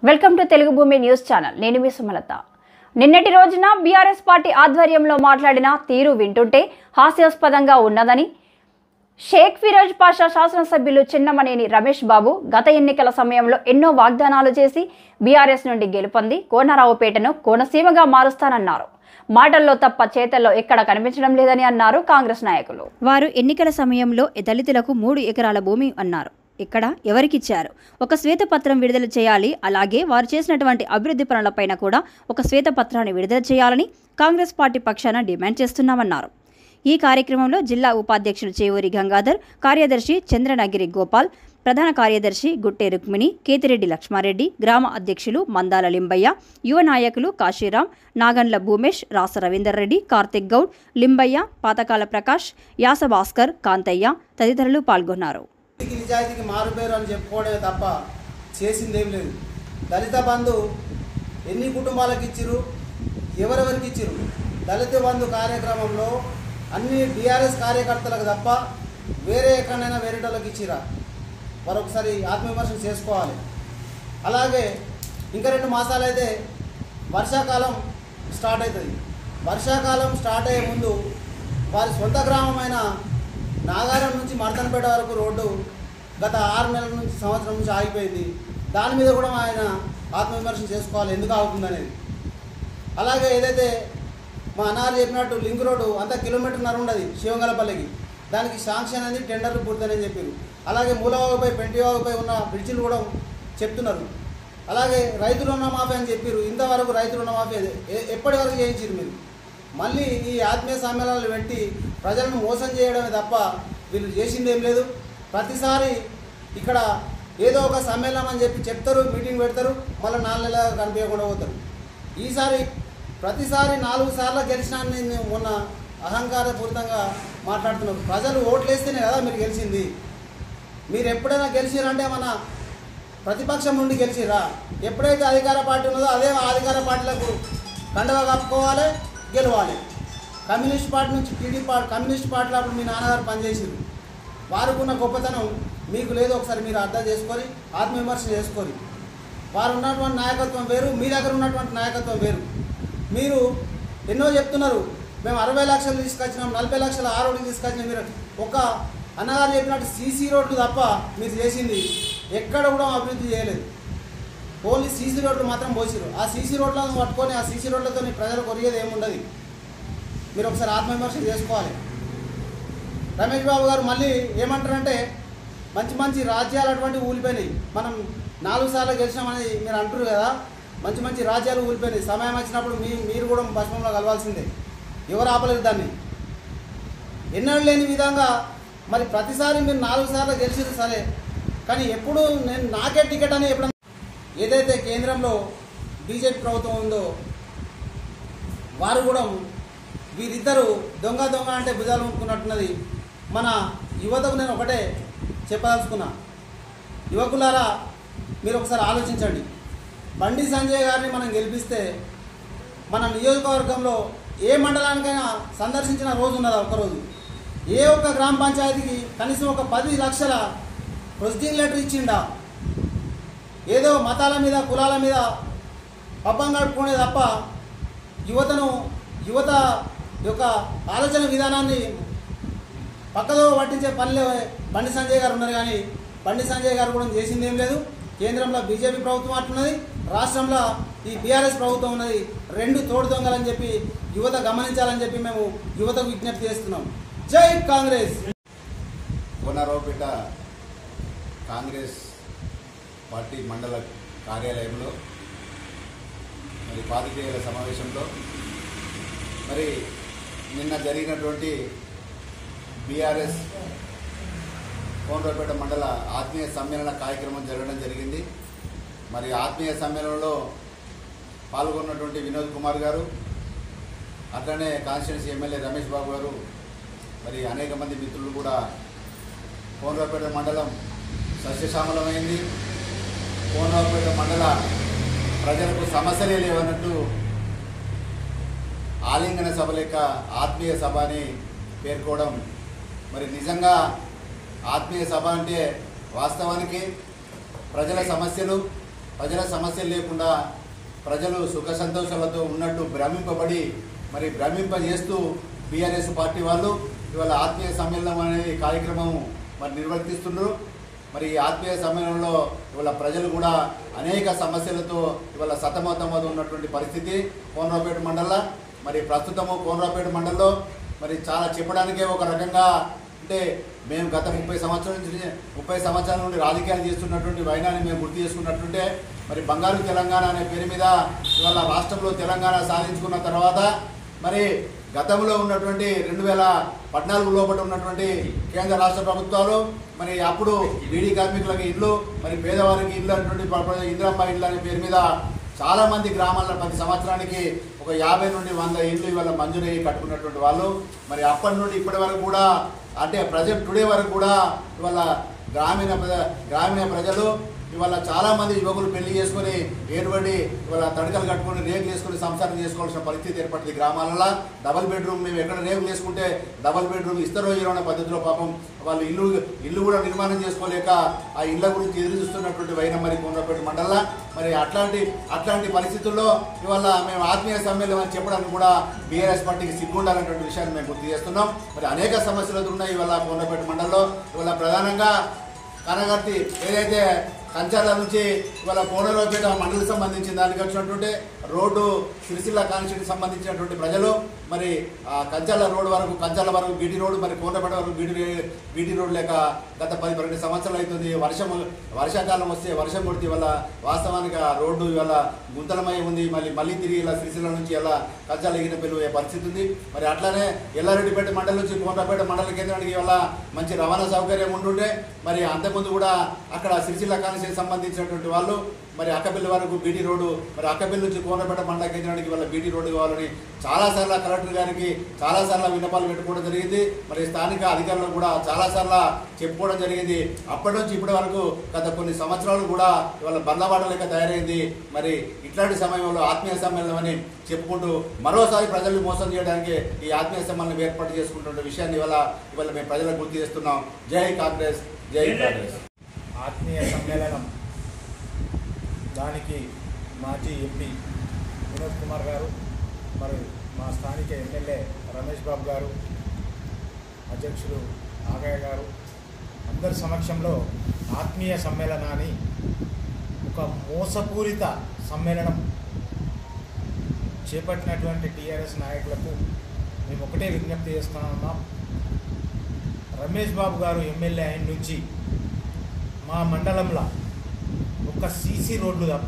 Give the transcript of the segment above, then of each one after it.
welcome to Telugu భూమి news channel నేను మీ సుమలత నిన్నటి రోజున బీఆర్ఎస్ పార్టీ ఆధ్వర్యంలో మాట్లాడిన తీరు వింటుంటే హాస్యాస్పదంగా ఉన్నదని షేక్ ఫిరోజ్ పాషా శాసనసభ్యులు చిన్నమనేని రమేష్ బాబు గత ఎన్నికల సమయంలో ఎన్నో వాగ్దానాలు చేసి బీఆర్ఎస్ నుండి గెలుపొంది కోనరావుపేటను కోనసీమగా మారుస్తానన్నారు మాటల్లో తప్ప చేతల్లో ఎక్కడ కనిపించడం లేదని అన్నారు కాంగ్రెస్ నాయకులు వారు ఎన్నికల సమయంలో దళితులకు మూడు ఎకరాల భూమి అన్నారు ఇక్కడ ఎవరికిచ్చారు ఒక శ్వేతపత్రం విడుదల చేయాలి అలాగే వారు చేసినటువంటి అభివృద్ధి పనులపైన కూడా ఒక శ్వేతపత్రాన్ని విడుదల చేయాలని కాంగ్రెస్ పార్టీ పక్షాన డిమాండ్ చేస్తున్నామన్నారు ఈ కార్యక్రమంలో జిల్లా ఉపాధ్యక్షులు చేవూరి గంగాధర్ కార్యదర్శి చంద్రనగిరి గోపాల్ ప్రధాన కార్యదర్శి గుట్టే రుక్మిణి కేతిరెడ్డి లక్ష్మారెడ్డి గ్రామ అధ్యక్షులు మందాల లింబయ్య యువ నాయకులు కాశీరాం నాగండ్ల భూమేష్ రాస రవీందర్ రెడ్డి కార్తిక్ గౌడ్ లింబయ్య పాతకాల ప్రకాష్ యాస భాస్కర్ కాంతయ్య తదితరులు పాల్గొన్నారు నీతికి నిజాయితీకి మారుపేరు అని చెప్పుకోవడమే తప్ప చేసిందేం లేదు దళిత బంధు ఎన్ని కుటుంబాలకు ఇచ్చిరు ఎవరెవరికి ఇచ్చిరు దళిత బంధు కార్యక్రమంలో అన్ని బీఆర్ఎస్ కార్యకర్తలకు తప్ప వేరే ఎక్కడైనా వేరేటోళ్ళకి ఇచ్చిరా మరొకసారి ఆత్మవిమర్శన చేసుకోవాలి అలాగే ఇంకా రెండు మాసాలు అయితే వర్షాకాలం స్టార్ట్ అవుతుంది వర్షాకాలం స్టార్ట్ అయ్యే ముందు వారి సొంత గ్రామమైన నాగారం నుంచి మర్దనపేట వరకు రోడ్డు గత ఆరు నెలల నుంచి సంవత్సరం నుంచి ఆగిపోయింది దాని మీద కూడా ఆయన ఆత్మవిమర్శన చేసుకోవాలి ఎందుకు ఆగుతుందనేది అలాగే ఏదైతే మా అన్నారు చెప్పినట్టు లింక్ రోడ్డు అంతా కిలోమీటర్న్నర ఉండదు శివంగలపల్లికి దానికి శాంక్షన్ అనేది టెండర్లు పూర్తని చెప్పారు అలాగే మూలవాగుపై పెంటివాగుపై ఉన్న బ్రిడ్జిలు కూడా చెప్తున్నారు అలాగే రైతు రుణమాఫీ అని చెప్పారు ఇంతవరకు రైతు రుణమాఫీ ఎ- ఎప్పటి వరకు చేయించారు మీరు మళ్ళీ ఈ ఆత్మీయ సమ్మేళనాలు పెట్టి ప్రజలను మోసం చేయడమే తప్ప వీళ్ళు చేసింది ఏం లేదు ప్రతిసారి ఇక్కడ ఏదో ఒక సమ్మేళనం అని చెప్పి చెప్తారు మీటింగ్ పెడతారు మళ్ళీ నాలుగు నెలలు కనిపించకుండా పోతారు ఈసారి ప్రతిసారి నాలుగు సార్లు గెలిచినా అని నేను మొన్న అహంకారపూరితంగా మాట్లాడుతున్నారు ప్రజలు ఓట్లేస్తేనే కదా మీరు గెలిచింది మీరు ఎప్పుడైనా గెలిచిరంటే మన ప్రతిపక్షం నుండి గెలిచిరా ఎప్పుడైతే అధికార పార్టీ ఉన్నదో అదే అధికార పార్టీలకు కండవ కప్పుకోవాలి గెలవాలి కమ్యూనిస్ట్ పార్టీ నుంచి టీడీపీ పార్టీ కమ్యూనిస్ట్ పార్టీలో అప్పుడు మీ నాన్నగారు పనిచేసారు వారికున్న గొప్పతనం మీకు లేదు ఒకసారి మీరు అర్థం చేసుకొని ఆత్మవిమర్శ చేసుకొని వారు ఉన్నటువంటి నాయకత్వం వేరు మీ దగ్గర ఉన్నటువంటి నాయకత్వం వేరు మీరు ఎన్నో చెప్తున్నారు మేము అరవై లక్షలు తీసుకొచ్చినాం నలభై లక్షల ఆ రోడ్లు తీసుకొచ్చినాం మీరు ఒక అన్నగారు చెప్పినట్టు సీసీ రోడ్లు తప్ప మీరు చేసింది ఎక్కడ కూడా అభివృద్ధి చేయలేదు ఓన్లీ సీసీ రోడ్లు మాత్రం పోసిరు ఆ సీసీ రోడ్లను పట్టుకొని ఆ సీసీ రోడ్లతో ప్రజలు కొరిగేది ఏముండదు మీరు ఒకసారి ఆత్మవిమర్శ చేసుకోవాలి రమేష్ బాబు గారు మళ్ళీ ఏమంటారంటే మంచి మంచి రాజ్యాలు అటువంటివి ఊలిపోయినాయి మనం నాలుగు సార్లు గెలిచినామని మీరు అంటారు కదా మంచి మంచి రాజ్యాలు ఊలిపోయినాయి సమయం వచ్చినప్పుడు మీ మీరు కూడా భస్మంలో కలవాల్సిందే ఎవరు ఆపలేరు దాన్ని ఎన్నడూ లేని విధంగా మరి ప్రతిసారి మీరు నాలుగు సార్లు గెలిచింది సరే కానీ ఎప్పుడు నేను నాకే టికెట్ అని ఎప్పుడు ఏదైతే కేంద్రంలో బీజేపీ ప్రభుత్వం ఉందో వారు కూడా వీరిద్దరూ దొంగ దొంగ అంటే భుజాలు ఉంటున్నట్టున్నది మన యువతకు నేను ఒకటే చెప్పదలుచుకున్నా యువకులారా మీరు ఒకసారి ఆలోచించండి బండి సంజయ్ గారిని మనం గెలిపిస్తే మన నియోజకవర్గంలో ఏ మండలానికైనా సందర్శించిన రోజు ఉన్నదా ఒకరోజు ఏ ఒక్క గ్రామ పంచాయతీకి కనీసం ఒక పది లక్షల ప్రొసీడింగ్ లెటర్ ఇచ్చిండా ఏదో మతాల మీద కులాల మీద పబ్బం గడుపుకునే తప్ప యువతను యువత యొక్క ఆలోచన విధానాన్ని పక్కదో పట్టించే పనిలో బండి సంజయ్ గారు ఉన్నారు కానీ బండి సంజయ్ గారు కూడా చేసింది ఏం లేదు కేంద్రంలో బీజేపీ ప్రభుత్వం అట్లున్నది రాష్ట్రంలో ఈ బీఆర్ఎస్ ప్రభుత్వం ఉన్నది రెండు తోడు దొంగలని చెప్పి యువత గమనించాలని చెప్పి మేము యువతకు విజ్ఞప్తి చేస్తున్నాం జై కాంగ్రెస్ కోనరావుపేట కాంగ్రెస్ పార్టీ మండల కార్యాలయంలో మరి పాతికేయుల సమావేశంలో మరి నిన్న జరిగినటువంటి బీఆర్ఎస్ కోనరావుపేట మండల ఆత్మీయ సమ్మేళన కార్యక్రమం జరగడం జరిగింది మరి ఆత్మీయ సమ్మేళనంలో పాల్గొన్నటువంటి వినోద్ కుమార్ గారు అట్లనే కాన్స్టిట్యున్సీ ఎమ్మెల్యే రమేష్ బాబు గారు మరి అనేక మంది మిత్రులు కూడా కోనరావుపేట మండలం సస్యశ్యామలమైంది కోనరావుపేట మండల ప్రజలకు సమస్యలే లేవన్నట్టు ఆలింగన సభ లెక్క ఆత్మీయ సభ అని పేర్కోవడం మరి నిజంగా ఆత్మీయ సభ అంటే వాస్తవానికి ప్రజల సమస్యలు ప్రజల సమస్యలు లేకుండా ప్రజలు సుఖ సంతోషాలతో ఉన్నట్టు భ్రమింపబడి మరి భ్రమింపజేస్తూ బీఆర్ఎస్ పార్టీ వాళ్ళు ఇవాళ ఆత్మీయ సమ్మేళనం అనే కార్యక్రమం మరి నిర్వర్తిస్తున్నారు మరి ఈ ఆత్మీయ సమ్మేళనంలో ఇవాళ ప్రజలు కూడా అనేక సమస్యలతో ఇవాళ సతమతమవుతూ ఉన్నటువంటి పరిస్థితి కోనరాపేట మండల మరి ప్రస్తుతము కోనరాపేట మండలంలో మరి చాలా చెప్పడానికే ఒక రకంగా అంటే మేము గత ముప్పై సంవత్సరాల నుంచి ముప్పై సంవత్సరాల నుండి రాజకీయాలు చేస్తున్నటువంటి వైనాన్ని మేము గుర్తు చేసుకున్నట్టుంటే మరి బంగారు తెలంగాణ అనే పేరు మీద ఇవాళ రాష్ట్రంలో తెలంగాణ సాధించుకున్న తర్వాత మరి గతంలో ఉన్నటువంటి రెండు వేల పద్నాలుగు లోపల ఉన్నటువంటి కేంద్ర రాష్ట్ర ప్రభుత్వాలు మరి అప్పుడు బీడీ కార్మికులకి ఇల్లు మరి పేదవారికి ఇల్లు అటువంటి ఇందిరమ్మ ఇల్లు అనే పేరు మీద చాలా మంది గ్రామాల్లో ప్రతి సంవత్సరానికి ఒక యాభై నుండి వంద ఇళ్ళు ఇవాళ మంజూరయ్యి కట్టుకున్నటువంటి వాళ్ళు మరి అప్పటి నుండి ఇప్పటి వరకు కూడా అంటే ప్రజెంట్ టుడే వరకు కూడా ఇవాళ గ్రామీణ ప్రజ గ్రామీణ ప్రజలు ఇవాళ చాలా మంది యువకులు పెళ్లి చేసుకొని ఏర్పడి ఇవాళ తడకలు కట్టుకొని రేకులు వేసుకొని సంసారం చేసుకోవాల్సిన పరిస్థితి ఏర్పడింది గ్రామాలలో డబల్ బెడ్రూమ్ మేము ఎక్కడ రేకులు వేసుకుంటే డబల్ బెడ్రూమ్ ఇస్తారో ఇరో అనే పద్ధతిలో పాపం వాళ్ళు ఇల్లు ఇల్లు కూడా నిర్మాణం చేసుకోలేక ఆ ఇళ్ళ గురించి ఎదురు చూస్తున్నటువంటి వైన మరి కొండపేట మండల మరి అట్లాంటి అట్లాంటి పరిస్థితుల్లో ఇవాళ మేము ఆత్మీయ సమ్మేళనం అని చెప్పడానికి కూడా బీఆర్ఎస్ పార్టీకి సిగ్గుండాలనేటువంటి విషయాన్ని మేము గుర్తు చేస్తున్నాం మరి అనేక సమస్యలు ఎదురున్నాయి ఇవాళ కొండపేట మండలంలో ఇవాళ ప్రధానంగా కనగర్తి ఏదైతే కంచాల నుంచి ఇవాళ కోనరావుపేట మండలికి సంబంధించిన దానికి వచ్చినటువంటి రోడ్డు సిరిసిల్ల కాన్స్టిట్యూట్ సంబంధించినటువంటి ప్రజలు మరి ఆ కంచాల రోడ్డు వరకు కంచాల వరకు బీటీ రోడ్డు మరి కోనరాపేట వరకు బీటీ బీటీ రోడ్ లేక గత పది పన్నెండు సంవత్సరాలు అవుతుంది వర్షం వర్షాకాలం వస్తే వర్షం కొడితే ఇవాళ వాస్తవానికి ఆ రోడ్డు ఇవాళ గుంతలమై ఉంది మళ్ళీ మళ్ళీ తిరిగి ఇలా సిరిసిల్ల నుంచి ఇలా కంచాల ఎగిన పిలువే పరిస్థితి ఉంది మరి అట్లానే ఎల్లారెడ్డిపేట మండలం నుంచి కోనరాపేట మండల కేంద్రానికి ఇవాళ మంచి రవాణా సౌకర్యం ఉంటుంటే మరి అంతకుముందు కూడా అక్కడ సిరిసిల్ల కాన్స్టిట్యూట్ సంబంధించినటువంటి వాళ్ళు మరి అక్కపల్లి వరకు బీటీ రోడ్డు మరి అక్కపల్లి నుంచి కోనపేట మండల కేంద్రానికి వాళ్ళ బీటీ రోడ్డు కావాలని చాలాసార్లు కలెక్టర్ గారికి చాలాసార్లు విన్నపాలు పెట్టుకోవడం జరిగింది మరి స్థానిక అధికారులు కూడా చాలాసార్లు చెప్పుకోవడం జరిగింది అప్పటి నుంచి ఇప్పటి వరకు గత కొన్ని సంవత్సరాలు కూడా ఇవాళ బండ్లబాట లెక్క తయారైంది మరి ఇట్లాంటి సమయంలో ఆత్మీయ సమ్మేళనం అని చెప్పుకుంటూ మరోసారి ప్రజల్ని మోసం చేయడానికి ఈ ఆత్మీయ సమ్మేళనం ఏర్పాటు చేసుకుంటున్న విషయాన్ని ఇవాళ ఇవాళ మేము ప్రజలకు గుర్తు చేస్తున్నాం జై కాంగ్రెస్ జై కాంగ్రెస్ ఆత్మీయ సమ్మేళనం దానికి మాజీ ఎంపీ వినోద్ కుమార్ గారు మరి మా స్థానిక ఎమ్మెల్యే రమేష్ బాబు గారు అధ్యక్షులు ఆగయ్య గారు అందరి సమక్షంలో ఆత్మీయ సమ్మేళనాన్ని ఒక మోసపూరిత సమ్మేళనం చేపట్టినటువంటి టీఆర్ఎస్ నాయకులకు మేము ఒకటే విజ్ఞప్తి చేస్తున్నాం రమేష్ బాబు గారు ఎమ్మెల్యే అయిన నుంచి మా మండలంలో ఒక సీసీ రోడ్లు తప్ప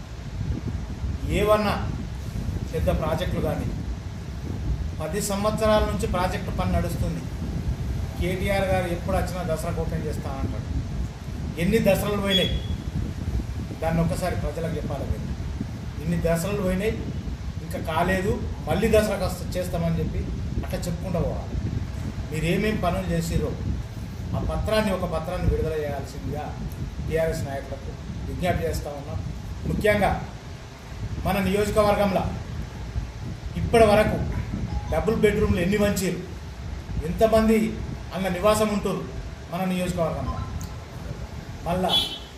ఏవన్నా పెద్ద ప్రాజెక్టులు కానీ పది సంవత్సరాల నుంచి ప్రాజెక్టు పని నడుస్తుంది కేటీఆర్ గారు ఎప్పుడు వచ్చినా దసరాకు ఓపెన్ చేస్తానంటాడు ఎన్ని దసరాలు పోయినాయి దాన్ని ఒక్కసారి ప్రజలకు చెప్పాలి మీరు ఇన్ని దసరాలు పోయినాయి ఇంకా కాలేదు మళ్ళీ దసరాకు వస్త- చేస్తామని చెప్పి అట్లా చెప్పుకుంటూ పోవాలి మీరు ఏమేం పనులు చేసిరో ఆ పత్రాన్ని ఒక పత్రాన్ని విడుదల చేయాల్సిందిగా టీఆర్ఎస్ నాయకులకు విజ్ఞప్తి చేస్తా ఉన్నాం ముఖ్యంగా మన నియోజకవర్గంలో ఇప్పటి వరకు డబుల్ బెడ్రూమ్లు ఎన్ని మంచిరు ఎంతమంది అన్న నివాసం ఉంటారు మన నియోజకవర్గంలో మళ్ళా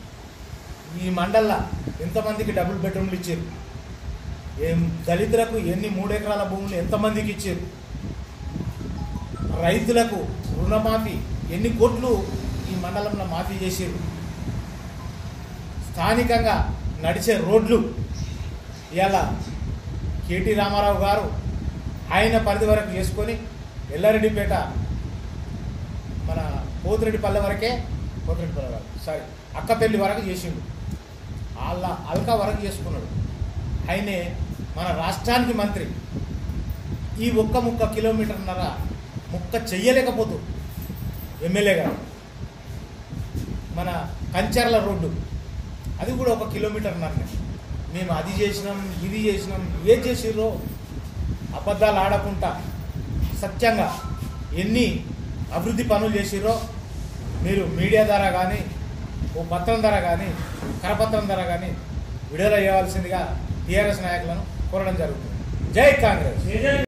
ఈ మండల్లో ఎంతమందికి డబుల్ బెడ్రూమ్లు ఇచ్చారు ఏం దళితులకు ఎన్ని మూడు ఎకరాల భూములు ఎంతమందికి ఇచ్చారు రైతులకు రుణమాఫీ ఎన్ని కోట్లు ఈ మండలంలో మాఫీ చేసారు స్థానికంగా నడిచే రోడ్లు ఇవాళ కేటీ రామారావు గారు ఆయన పరిధి వరకు చేసుకొని ఎల్లారెడ్డిపేట మన పోతిరెడ్డిపల్లె వరకే పోతిరెడ్డిపల్లె వరకు సారీ అక్కపల్లి వరకు చేసిండు వాళ్ళ అల్కా వరకు చేసుకున్నాడు ఆయనే మన రాష్ట్రానికి మంత్రి ఈ ఒక్క ముక్క కిలోమీటర్న్నర ముక్క చెయ్యలేకపోతూ ఎమ్మెల్యే గారు మన కంచర్ల రోడ్డు అది కూడా ఒక కిలోమీటర్న్నరనే మేము అది చేసినాం ఇది చేసినాం ఏది చేసిర్రో అబద్ధాలు ఆడకుండా సత్యంగా ఎన్ని అభివృద్ధి పనులు చేసిర్రో మీరు మీడియా ద్వారా కానీ ఓ పత్రం ద్వారా కానీ కరపత్రం ద్వారా కానీ విడుదల చేయవలసిందిగా టీఆర్ఎస్ నాయకులను కోరడం జరుగుతుంది జై కాంగ్రెస్